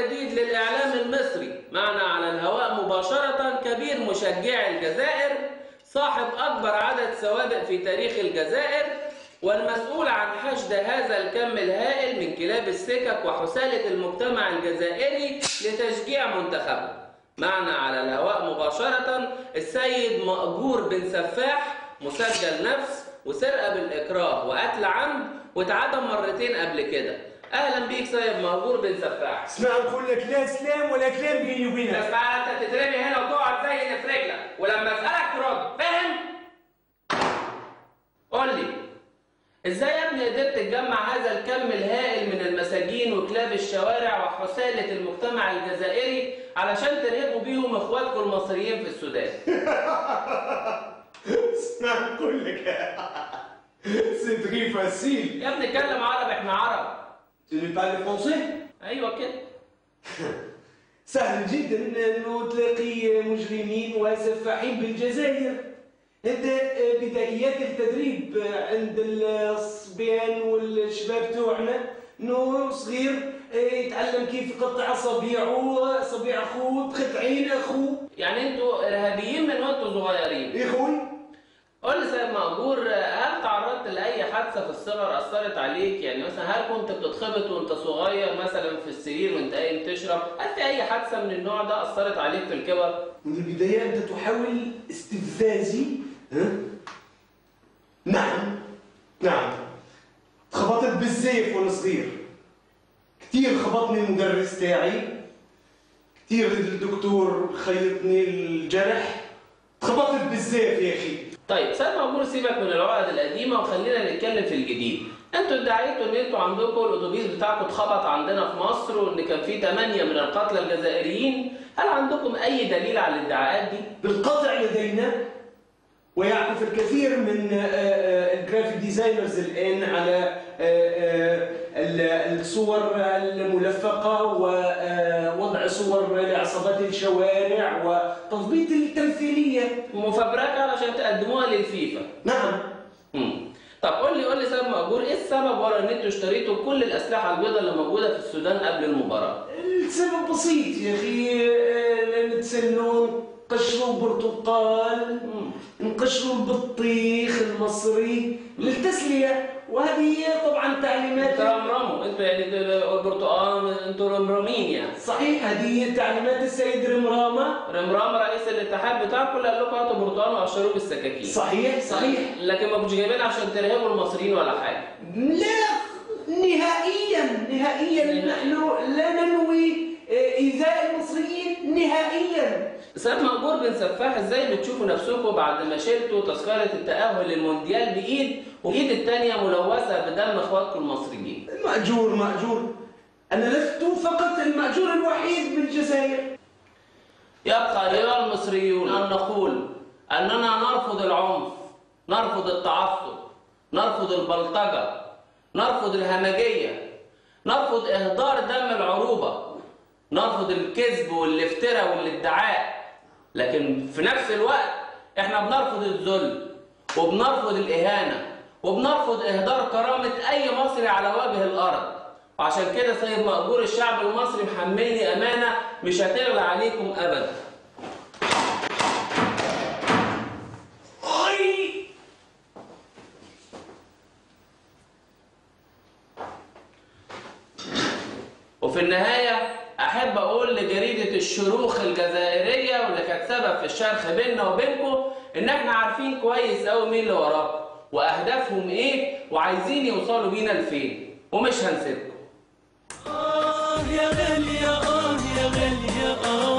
جديد للإعلام المصري معنا على الهواء مباشرة كبير مشجعي الجزائر صاحب أكبر عدد سوابق في تاريخ الجزائر والمسؤول عن حشد هذا الكم الهائل من كلاب السكك وحسالة المجتمع الجزائري لتشجيع منتخبه معنا على الهواء مباشرة السيد مأجور بن سفاح مسجل نفس وسرقة بالإكراه وقتل عمد واتعدم مرتين قبل كده أهلا بيك سيد مأجور بن سفاح اسمع نقول لك لا سلام ولا كلام بيني وبينك اسمع انت تترمي هنا وتقعد زي اللي في رجلك ولما اسالك ترد فاهم؟ قول لي ازاي يا ابني قدرت تجمع هذا الكم الهائل من المساجين وكلاب الشوارع وحسالة المجتمع الجزائري علشان ترهبوا بيهم اخواتكم المصريين في السودان؟ اسمع نقول لك سي تري فاسيل يا ابني اتكلم عربي احنا عرب Tu ne parles français ايوه كده سهل جدا انه تلاقي مجرمين وسفاحين بالجزائر هذا بدايات التدريب عند الصبيان والشباب تاعنا انه صغير يتعلم كيف يقطع اصابيعه اصابيع اخوه تخت عين اخوه يعني انتوا ارهابيين من وانتوا صغيرين يا اخوي قول لي سيد مأجور هل تعرضت لأي حادثة في الصغر أثرت عليك؟ يعني مثلا هل كنت بتتخبط وأنت صغير مثلا في السرير وأنت قايم تشرب؟ هل في أي حادثة من النوع ده أثرت عليك في الكبر؟ منذ البداية أنت تحاول استفزازي ها؟ نعم نعم تخبطت بالزيف وأنا صغير كثير خبطني المدرس تاعي كثير الدكتور خيطني الجرح تخبطت بالزيف يا أخي طيب سيد مأجور سيبك من العقد القديمة وخلينا نتكلم في الجديد. انتوا ادعيتوا ان انتوا عندكم الاتوبيس بتاعكم اتخبط عندنا في مصر وان كان في 8 من القتلى الجزائريين، هل عندكم أي دليل على الادعاءات دي؟ بالقطع لدينا ويعكف الكثير من الجرافيك ديزاينرز الان على آه، آه، ال- الصور الملفقه ووضع صور لعصابات الشوارع وتضبيط التمثيليه مفبركة علشان تقدموها للفيفا. نعم مم. طب قول لي قول لي سيد مأجور ايه السبب ورا ان انتوا اشتريتوا كل الأسلحة البيضاء اللي موجودة في السودان قبل المباراة؟ السبب بسيط يا اخي آه، نتسلوا نقشروا برتقال نقشروا البطيخ المصري للتسليه وهذه طبعا تعليمات ترمرموا انتوا يعني البرتقال انتوا رمرمين يعني صحيح هذه تعليمات السيد رمرامة رمرام رئيس الاتحاد بتاعكم اللي قال لكم هاتوا برتقال وقشروه بالسكاكين صحيح صحيح لكن ما كنتوش جايبين عشان ترهبوا المصريين ولا حاجه لا نهائيا نهائيا نحن لا ننوي آه، إيذاء المصريين نهائيا سيد مأجور بن سفاح ازاي بتشوفوا نفسكم بعد ما شلتوا تذكره التأهل للمونديال بإيد وإيد التانية ملوثة بدم اخواتكم المصريين المأجور مأجور أنا لست فقط المأجور الوحيد بالجزائر يبقى أيها المصريون أن نقول أننا نرفض العنف نرفض التعصب نرفض البلطجة نرفض الهمجية نرفض إهدار دم العروبة نرفض الكذب والافتراء والادعاء لكن في نفس الوقت احنا بنرفض الذل وبنرفض الإهانة وبنرفض إهدار كرامة أي مصري على وجه الأرض وعشان كده سيد مأجور الشعب المصري محملني أمانة مش هتغلى عليكم أبدا أي وفي النهاية أحب أقول لجريدة الشروخ الجزائرية واللي كانت سبب في الشرخ بيننا وبينكم إن إحنا عارفين كويس أوي مين اللي وراكم وأهدافهم إيه وعايزين يوصلوا بينا لفين ومش هنسيبكم آه يا غالية آه يا غالية آه